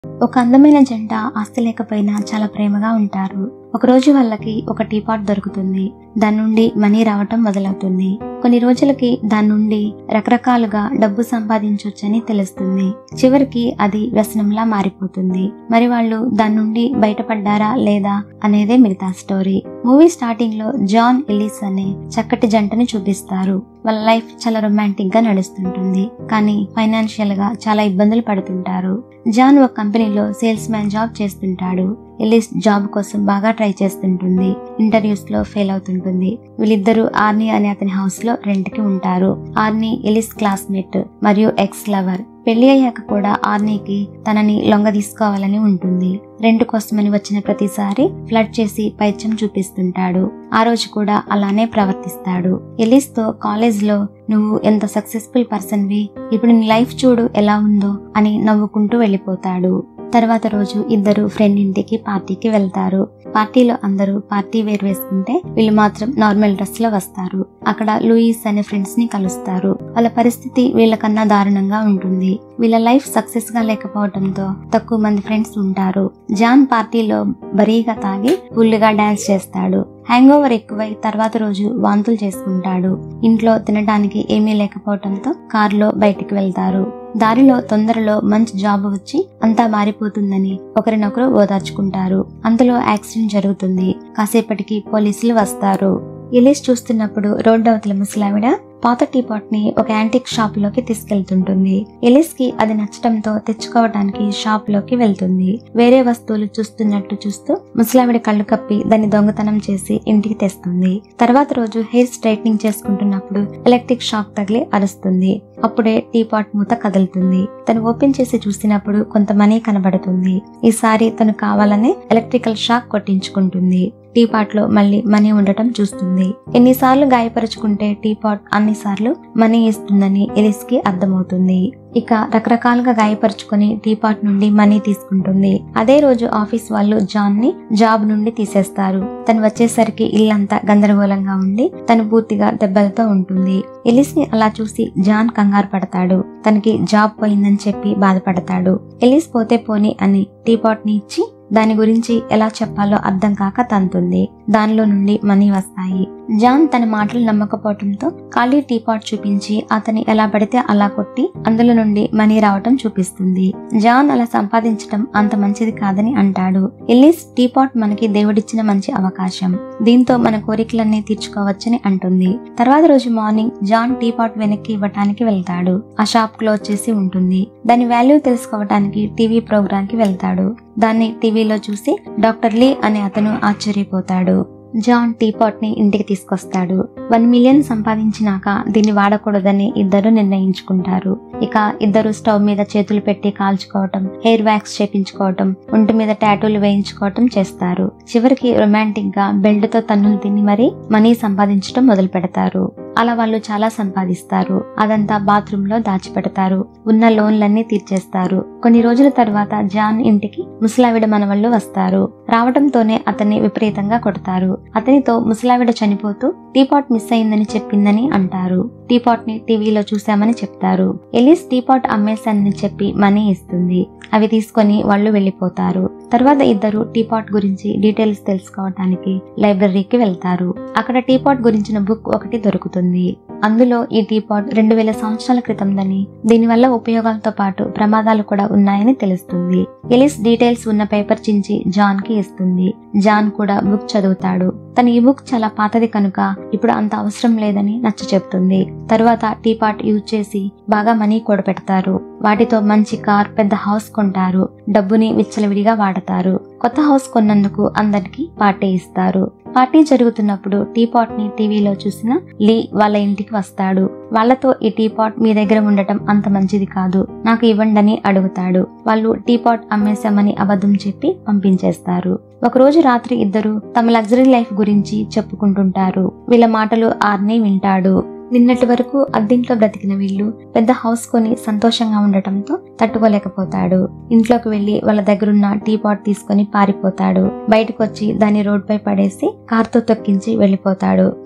ఒక అందమైన జంట ఆస్తి లేకపోయినా చాలా ప్రేమగా ఉంటారు ఒకరోజు వాళ్ళకి ఒక టీపాట్ దొరుకుతుంది దాని నుండి మనీ రావటం మొదలవుతుంది కొన్ని రోజులకి దాని నుండి రకరకాలుగా డబ్బు సంపాదించవచ్చని తెలుస్తుంది చివరికి అది వ్యసనంలా మారిపోతుంది మరి వాళ్ళు దాని నుండి బయటపడ్డారా లేదా అనేదే మిగతా స్టోరీ మూవీ స్టార్టింగ్ లో జాన్ ఎలిస్ అనే చక్కటి జంటని చూపిస్తారు వాళ్ళ లైఫ్ చాలా రొమాంటిక్ గా నడుస్తుంటుంది కానీ ఫైనాన్షియల్ గా చాలా ఇబ్బందులు పడుతుంటారు జాన్ ఒక కంపెనీలో సేల్స్ మ్యాన్ జాబ్ చేస్తుంటాడు ఎలిస్ జాబ్ కోసం బాగా ట్రై చేస్తుంటుంది ఇంటర్వ్యూస్ లో ఫెయిల్ అవుతుంటుంది వీళ్ళిద్దరూ ఆర్నీ అనే అతని హౌస్ లో రెంట్ కి ఉంటారు ఆర్నీ ఎలిస్ క్లాస్మేట్ మరియు ఎక్స్ లవర్ పెళ్లి అయ్యాక కూడా ఆర్నీకి తనని లొంగ తీసుకోవాలని ఉంటుంది రెంట్ కోసమని వచ్చిన ప్రతిసారి ఫ్లడ్ చేసి పైత్యం చూపిస్తుంటాడు ఆ రోజు కూడా అలానే ప్రవర్తిస్తాడు ఎలిస్ తో కాలేజ్ లో నువ్వు ఎంత సక్సెస్ఫుల్ పర్సన్ వి ఇప్పుడు నీ లైఫ్ చూడు ఎలా ఉందో అని నవ్వుకుంటూ వెళ్ళిపోతాడు తర్వాత రోజు ఇద్దరు ఫ్రెండ్ ఇంటికి పార్టీకి వెళ్తారు పార్టీలో అందరూ పార్టీ వేర్ వేసుకుంటే వీళ్ళు మాత్రం నార్మల్ డ్రెస్ లో వస్తారు అక్కడ లూయిస్ అనే ఫ్రెండ్స్ ని కలుస్తారు వాళ్ళ పరిస్థితి వీళ్ళకన్నా దారుణంగా ఉంటుంది వీళ్ళ లైఫ్ సక్సెస్ గా లేకపోవడంతో తక్కువ మంది ఫ్రెండ్స్ ఉంటారు జాన్ పార్టీలో బరీగా తాగి ఫుల్గా డాన్స్ చేస్తాడు హ్యాంగ్ ఓవర్ ఎక్కువై తర్వాత రోజు వాంతులు చేసుకుంటాడు ఇంట్లో తినడానికి ఏమీ లేకపోవడంతో కారులో బయటికి వెళ్తారు దారిలో తొందరలో మంచి జాబ్ వచ్చి అంతా మారిపోతుందని ఒకరినొకరు ఓదార్చుకుంటారు అంతలో యాక్సిడెంట్ జరుగుతుంది కాసేపటికి పోలీసులు వస్తారు ఎలిస్ చూస్తున్నప్పుడు రోడ్డు అవతల ముసలావిడ పాత టీపాట్ ని ఒక యాంటిక్ షాప్ లోకి తీసుకెళ్తుంటుంది ఎలిస్ కి అది నచ్చటంతో తెచ్చుకోవడానికి షాప్ లోకి వెళ్తుంది వేరే వస్తువులు చూస్తున్నట్టు చూస్తూ ముసలావిడ కళ్ళు కప్పి దాన్ని దొంగతనం చేసి ఇంటికి తెస్తుంది తర్వాత రోజు హెయిర్ స్ట్రైట్నింగ్ చేసుకుంటున్నప్పుడు ఎలక్ట్రిక్ షాక్ తగిలి అరుస్తుంది అప్పుడే టీపాట్ మూత కదులుతుంది తను ఓపెన్ చేసి చూసినప్పుడు కొంత మనీ కనబడుతుంది ఈసారి తను కావాలనే ఎలక్ట్రికల్ షాక్ కొట్టించుకుంటుంది టీపాట్ లో మళ్ళీ మనీ ఉండటం చూస్తుంది ఎన్నిసార్లు గాయపరుచుకుంటే టీపాట్ అన్నిసార్లు మనీ ఇస్తుందని ఎలిస్ కి అర్థమవుతుంది ఇక రకరకాలుగా గాయపరుచుకొని టీపాట్ నుండి మనీ తీసుకుంటుంది అదే రోజు ఆఫీస్ వాళ్ళు జాన్ ని జాబ్ నుండి తీసేస్తారు తను వచ్చేసరికి ఇల్లంతా గందరగోళంగా ఉండి తను పూర్తిగా దెబ్బలతో ఉంటుంది ఎలిస్ ని అలా చూసి జాన్ కంగారు పడతాడు తనకి జాబ్ పోయిందని చెప్పి బాధపడతాడు ఎలిస్ పోతే పోని అని టీపాట్ ని ఇచ్చి దాని గురించి ఎలా చెప్పాలో అర్థం కాక తంతుంది దానిలో నుండి మనీ వస్తాయి జాన్ తన మాటలు నమ్మకపోవడంతో ఖాళీ టీపాట్ చూపించి అతని ఎలా పడితే అలా కొట్టి అందులో నుండి మనీ రావటం చూపిస్తుంది జాన్ అలా సంపాదించటం అంత మంచిది కాదని అంటాడు ఎల్లిస్ టీపాట్ మనకి దేవుడిచ్చిన మంచి అవకాశం దీంతో మన కోరికలన్నీ తీర్చుకోవచ్చని అంటుంది తర్వాత రోజు మార్నింగ్ జాన్ టీపాట్ వెనక్కి ఇవ్వటానికి వెళ్తాడు ఆ షాప్ క్లోజ్ చేసి ఉంటుంది దాని వాల్యూ తెలుసుకోవటానికి టీవీ ప్రోగ్రామ్ కి వెళ్తాడు దాన్ని టీవీలో చూసి డాక్టర్ లీ అనే అతను ఆశ్చర్యపోతాడు జాన్ టీపాట్ ని ఇంటికి తీసుకొస్తాడు వన్ మిలియన్ సంపాదించినాక దీన్ని వాడకూడదని ఇద్దరు నిర్ణయించుకుంటారు ఇక ఇద్దరు స్టవ్ మీద చేతులు పెట్టి కాల్చుకోవటం హెయిర్ వ్యాక్స్ చేపించుకోవటం ఒంటి మీద టాటూలు వేయించుకోవటం చేస్తారు చివరికి రొమాంటిక్ గా బెల్ట్ తో తన్నులు తిని మరీ మనీ సంపాదించడం మొదలు పెడతారు అలా వాళ్ళు చాలా సంపాదిస్తారు అదంతా బాత్రూమ్ లో దాచిపెడతారు ఉన్న లోన్లన్నీ తీర్చేస్తారు కొన్ని రోజుల తర్వాత జాన్ ఇంటికి ముసలావిడ మనవళ్ళు వస్తారు రావడంతోనే అతన్ని విపరీతంగా కొడతారు అతనితో ముసలావిడ చనిపోతూ టీపాట్ మిస్ అయిందని చెప్పిందని అంటారు టీపాట్ ని టీవీలో చూశామని చెప్తారు ఎలిస్ టీపాట్ అమ్మేశానని చెప్పి మనీ ఇస్తుంది అవి తీసుకొని వాళ్ళు వెళ్లిపోతారు తర్వాత ఇద్దరు టీపాట్ గురించి డీటెయిల్స్ తెలుసుకోవటానికి లైబ్రరీకి వెళ్తారు అక్కడ టీపాట్ గురించిన బుక్ ఒకటి దొరుకుతుంది అందులో ఈ టీపాట్ రెండు వేల సంవత్సరాల క్రితందని దీనివల్ల ఉపయోగాలతో పాటు ప్రమాదాలు కూడా ఉన్నాయని తెలుస్తుంది ఎలిస్ డీటెయిల్స్ ఉన్న పేపర్ చించి జాన్ కి ఇస్తుంది జాన్ కూడా బుక్ చదువుతాడు తన ఈ బుక్ చాలా పాతది కనుక ఇప్పుడు అంత అవసరం లేదని నచ్చ చెప్తుంది తరువాత టీపాట్ యూజ్ చేసి బాగా మనీ కూడబెడతారు వాటితో మంచి కార్ పెద్ద హౌస్ కొంటారు డబ్బుని విచ్చలవిడిగా వాడతారు కొత్త హౌస్ కొన్నందుకు అందరికి పార్టీ ఇస్తారు పార్టీ జరుగుతున్నప్పుడు టీపాట్ ని టీవీలో చూసిన లీ వాళ్ళ ఇంటికి వస్తాడు వాళ్లతో ఈ టీపాట్ మీ దగ్గర ఉండటం అంత మంచిది కాదు నాకు ఇవ్వండని అడుగుతాడు వాళ్ళు టీపాట్ అమ్మేశామని అబద్ధం చెప్పి పంపించేస్తారు ఒకరోజు రాత్రి ఇద్దరు తమ లగ్జరీ లైఫ్ గురించి చెప్పుకుంటుంటారు వీళ్ళ మాటలు ఆర్నే వింటాడు నిన్నటి వరకు అద్దెంట్లో బ్రతికిన వీళ్ళు పెద్ద హౌస్ కొని సంతోషంగా ఉండటంతో తట్టుకోలేకపోతాడు ఇంట్లోకి వెళ్లి వాళ్ళ దగ్గరున్న టీ పాట్ తీసుకుని పారిపోతాడు బయటకు వచ్చి దాన్ని రోడ్ పై పడేసి కార్తో తొక్కించి వెళ్లిపోతాడు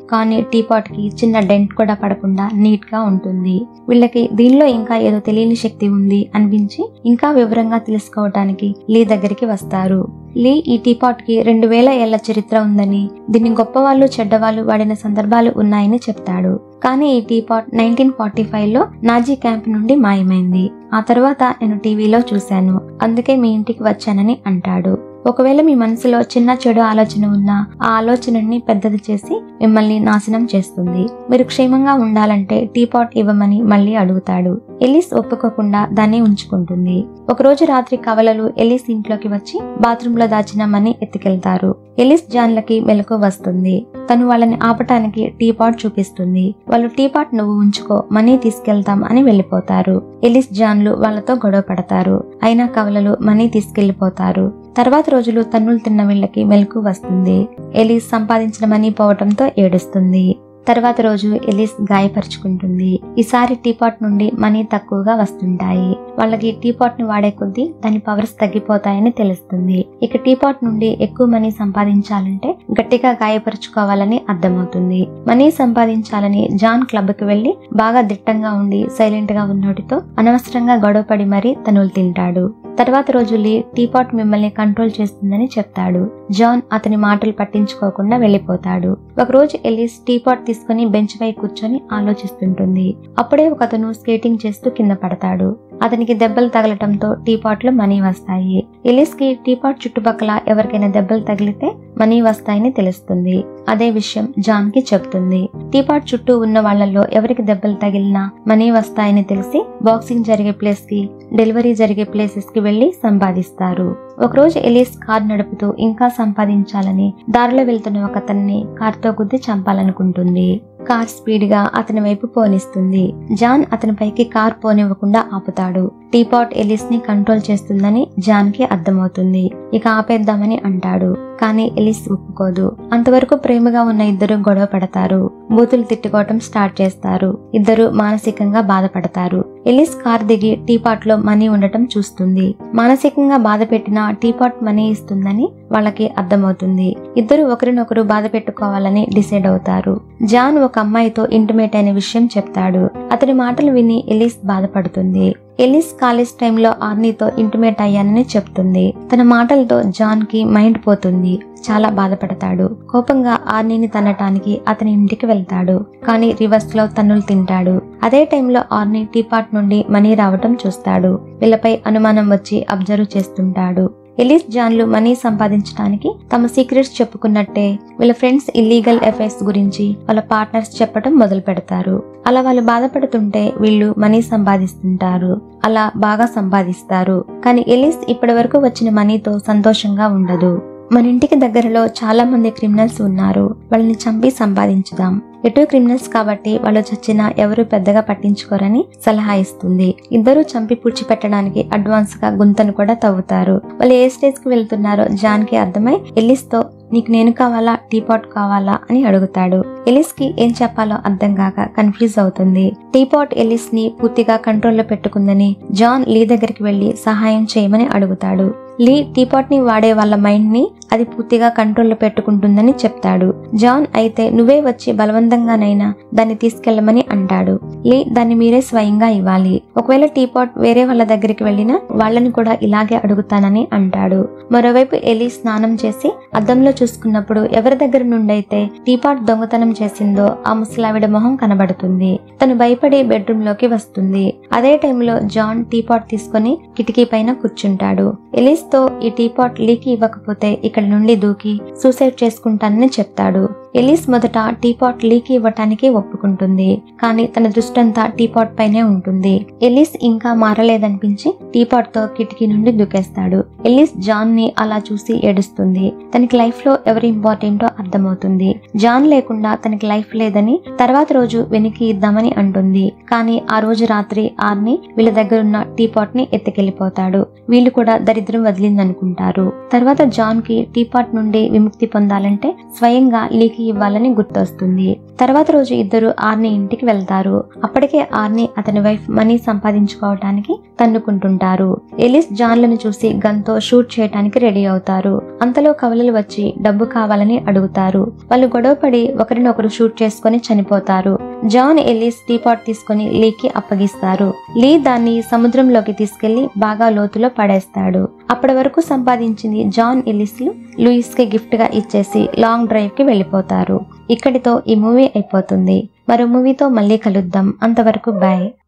కానీ టీపాట్ కి చిన్న డెంట్ కూడా పడకుండా నీట్ గా ఉంటుంది వీళ్ళకి దీనిలో ఇంకా ఏదో తెలియని శక్తి ఉంది అనిపించి ఇంకా వివరంగా తెలుసుకోవటానికి లీ దగ్గరికి వస్తారు లీ ఈ టీపాట్ కి రెండు వేల ఏళ్ల చరిత్ర ఉందని దీన్ని గొప్పవాళ్ళు చెడ్డవాళ్ళు వాడిన సందర్భాలు ఉన్నాయని చెప్తాడు కానీ ఈ టీపాట్ నైన్టీన్ ఫార్టీ ఫైవ్ లో నాజీ క్యాంప్ నుండి మాయమైంది ఆ తర్వాత నేను టీవీలో చూశాను అందుకే మీ ఇంటికి వచ్చానని అంటాడు ఒకవేళ మీ మనసులో చిన్న చెడు ఆలోచన ఉన్నా ఆ ఆలోచనని పెద్దది చేసి మిమ్మల్ని నాశనం చేస్తుంది మీరు క్షేమంగా ఉండాలంటే టీపాట్ ఇవ్వమని మళ్ళీ అడుగుతాడు ఎలిస్ ఒప్పుకోకుండా దాన్ని ఉంచుకుంటుంది ఒకరోజు రాత్రి కవలలు ఎలిస్ ఇంట్లోకి వచ్చి బాత్రూమ్ లో దాచిన మనీ ఎత్తుకెళ్తారు ఎలిస్ జాన్లకి మెలకు వస్తుంది తను వాళ్ళని ఆపటానికి టీపాట్ చూపిస్తుంది వాళ్ళు టీపాట్ నువ్వు ఉంచుకో మనీ తీసుకెళ్తాం అని వెళ్లిపోతారు ఎలిస్ జాన్లు వాళ్ళతో గొడవ పడతారు అయినా కవలలు మనీ తీసుకెళ్లిపోతారు తర్వాత రోజులు తన్నులు తిన్న వీళ్ళకి మెలకు వస్తుంది ఎలిస్ సంపాదించిన మనీ పోవటంతో ఏడుస్తుంది తర్వాత రోజు ఎలిస్ గాయపరుచుకుంటుంది ఈసారి టీపాట్ నుండి మనీ తక్కువగా వస్తుంటాయి వాళ్ళకి టీపాట్ ని వాడే కొద్దీ దాని పవర్స్ తగ్గిపోతాయని తెలుస్తుంది ఇక టీపాట్ నుండి ఎక్కువ మనీ సంపాదించాలంటే గట్టిగా గాయపరుచుకోవాలని అర్థమవుతుంది మనీ సంపాదించాలని జాన్ క్లబ్ కి వెళ్లి బాగా దిట్టంగా ఉండి సైలెంట్ గా ఉన్నోటితో అనవసరంగా గొడవపడి మరీ తనులు తింటాడు తర్వాత రోజు లీ టీపాట్ మిమ్మల్ని కంట్రోల్ చేస్తుందని చెప్తాడు జాన్ అతని మాటలు పట్టించుకోకుండా వెళ్లిపోతాడు ఒకరోజు ఎలిస్ టీపాట్ తీసుకుని బెంచ్ పై కూర్చొని ఆలోచిస్తుంటుంది అప్పుడే ఒక అతను స్కేటింగ్ చేస్తూ కింద పడతాడు అతనికి దెబ్బలు తగలటంతో టీపాట్ లో మనీ వస్తాయి ఎలిస్ కి టీపాట్ చుట్టుపక్కల ఎవరికైనా దెబ్బలు తగిలితే మనీ వస్తాయని తెలుస్తుంది అదే విషయం జాన్ కి చెప్తుంది టీపాట్ చుట్టూ ఉన్న వాళ్ళల్లో ఎవరికి దెబ్బలు తగిలినా మనీ వస్తాయని తెలిసి బాక్సింగ్ జరిగే ప్లేస్ కి డెలివరీ జరిగే ప్లేసెస్ కి వెళ్లి సంపాదిస్తారు ఒకరోజు ఎలిస్ కార్ నడుపుతూ ఇంకా సంపాదించాలని దారిలో వెళ్తున్న ఒక అతన్ని కార్తో గుద్ది చంపాలనుకుంటుంది కార్ స్పీడ్ గా అతని వైపు పోనిస్తుంది జాన్ అతనిపైకి కార్ పోనివ్వకుండా ఆపుతాడు టీపాట్ ఎలిస్ ని కంట్రోల్ చేస్తుందని జాన్ కి అర్థమవుతుంది ఇక ఆపేద్దామని అంటాడు కానీ ఎలిస్ ఒప్పుకోదు అంతవరకు ప్రేమగా ఉన్న ఇద్దరు గొడవ పడతారు బూతులు తిట్టుకోవటం స్టార్ట్ చేస్తారు ఇద్దరు మానసికంగా బాధపడతారు ఎలిస్ కార్ దిగి టీపాట్ లో మనీ ఉండటం చూస్తుంది మానసికంగా బాధ పెట్టిన టీపాట్ మనీ ఇస్తుందని వాళ్ళకి అర్థమవుతుంది ఇద్దరు ఒకరినొకరు బాధ పెట్టుకోవాలని డిసైడ్ అవుతారు జాన్ ఒక అమ్మాయితో ఇంటిమేట్ అయిన విషయం చెప్తాడు అతని మాటలు విని ఎలిస్ బాధపడుతుంది ఎలిస్ కాలేజ్ టైంలో ఆర్నీతో ఇంటిమేట్ అయ్యానని చెప్తుంది తన మాటలతో జాన్ కి మైండ్ పోతుంది చాలా బాధపడతాడు కోపంగా ఆర్నీని తన్నటానికి అతని ఇంటికి వెళ్తాడు కానీ రివర్స్ లో తన్నులు తింటాడు అదే టైంలో ఆర్నీ టీపాట్ నుండి మనీ రావటం చూస్తాడు వీళ్ళపై అనుమానం వచ్చి అబ్జర్వ్ చేస్తుంటాడు ఎలిస్ జాన్లు మనీ సంపాదించడానికి తమ సీక్రెట్స్ చెప్పుకున్నట్టే వీళ్ళ ఫ్రెండ్స్ ఇల్లీగల్ అఫైర్స్ గురించి వాళ్ళ పార్ట్నర్స్ చెప్పడం మొదలు పెడతారు అలా వాళ్ళు బాధపడుతుంటే వీళ్ళు మనీ సంపాదిస్తుంటారు అలా బాగా సంపాదిస్తారు కానీ ఎలిస్ ఇప్పటి వరకు వచ్చిన మనీతో సంతోషంగా ఉండదు మన ఇంటికి దగ్గరలో చాలా మంది క్రిమినల్స్ ఉన్నారు వాళ్ళని చంపి సంపాదించుదాం ఎటు క్రిమినల్స్ కాబట్టి వాళ్ళు చచ్చినా ఎవరు పెద్దగా పట్టించుకోరని సలహా ఇస్తుంది ఇద్దరు చంపి పూడ్చిపెట్టడానికి అడ్వాన్స్ గా గుంతను కూడా తవ్వుతారు వాళ్ళు ఏ స్టేజ్ కి వెళ్తున్నారో జాన్ కి అర్థమై ఎలిస్ తో నీకు నేను కావాలా టీపాట్ కావాలా అని అడుగుతాడు ఎలిస్ కి ఏం చెప్పాలో అర్థం కాక కన్ఫ్యూజ్ అవుతుంది టీపాట్ ఎలిస్ ని పూర్తిగా కంట్రోల్లో పెట్టుకుందని జాన్ లీ దగ్గరికి వెళ్లి సహాయం చేయమని అడుగుతాడు లీ టీపాట్ ని వాడే వాళ్ళ మైండ్ ని అది పూర్తిగా కంట్రోల్లో పెట్టుకుంటుందని చెప్తాడు జాన్ అయితే నువ్వే వచ్చి బలవంతంగానైనా దాన్ని తీసుకెళ్లమని అంటాడు లీ దాన్ని మీరే స్వయంగా ఇవ్వాలి ఒకవేళ టీపాట్ వేరే వాళ్ళ దగ్గరికి వెళ్ళినా వాళ్ళని కూడా ఇలాగే అడుగుతానని అంటాడు మరోవైపు ఎలీ స్నానం చేసి అద్దంలో చూసుకున్నప్పుడు ఎవరి దగ్గర నుండైతే టీపాట్ దొంగతనం చేసిందో ఆ ముసలావిడ మొహం కనబడుతుంది తను భయపడి బెడ్రూమ్ లోకి వస్తుంది అదే టైంలో జాన్ టీపాట్ తీసుకుని కిటికీ పైన కూర్చుంటాడు ఎలీస్ తో ఈ టీపాట్ లీకి ఇవ్వకపోతే ఇక్కడ నుండి దూకి సూసైడ్ చేసుకుంటానని చెప్తాడు ఎలీస్ మొదట టీపాట్ లీకి ఇవ్వటానికి ఒప్పుకుంటుంది కానీ తన దృష్టంతా టీపాట్ పైనే ఉంటుంది ఎలీస్ ఇంకా మారలేదనిపించి టీపాట్ తో కిటికీ నుండి దూకేస్తాడు ఎలీస్ జాన్ ని అలా చూసి ఏడుస్తుంది తనకి లైఫ్ లో ఎవరు ఇంపార్టెంటో అర్థమవుతుంది జాన్ లేకుండా తనకి లైఫ్ లేదని తర్వాత రోజు వెనక్కి ఇద్దామని అంటుంది కానీ ఆ రోజు రాత్రి ఆర్ని వీళ్ళ దగ్గర ఉన్న టీపాట్ ని ఎత్తుకెళ్లిపోతాడు వీళ్ళు కూడా దరిద్రం వదిలిందనుకుంటారు తర్వాత జాన్ కి టీపాట్ నుండి విముక్తి పొందాలంటే స్వయంగా లీకి ఇవ్వాలని గుర్తొస్తుంది తర్వాత రోజు ఇద్దరు ఆర్ని ఇంటికి వెళ్తారు అప్పటికే ఆర్ని అతని వైఫ్ మనీ సంపాదించుకోవటానికి తన్నుకుంటుంటారు ఎలిస్ జాన్లను చూసి గన్తో షూట్ చేయడానికి రెడీ అవుతారు అంతలో కవలలు వచ్చి డబ్బు కావాలని అడుగుతారు వాళ్ళు గొడవపడి ఒకరినొకరు షూట్ చేసుకుని చనిపోతారు జాన్ ఎలిస్ టీపాట్ తీసుకుని లీకి అప్పగిస్తారు లీ దాన్ని సముద్రంలోకి తీసుకెళ్లి బాగా లోతులో పడేస్తాడు అప్పటి వరకు సంపాదించింది జాన్ ఎలిస్లు లూయిస్ కి గిఫ్ట్ గా ఇచ్చేసి లాంగ్ డ్రైవ్ కి వెళ్ళిపోతారు ఇక్కడితో ఈ మూవీ అయిపోతుంది మరో మూవీతో మళ్ళీ కలుద్దాం అంతవరకు బాయ్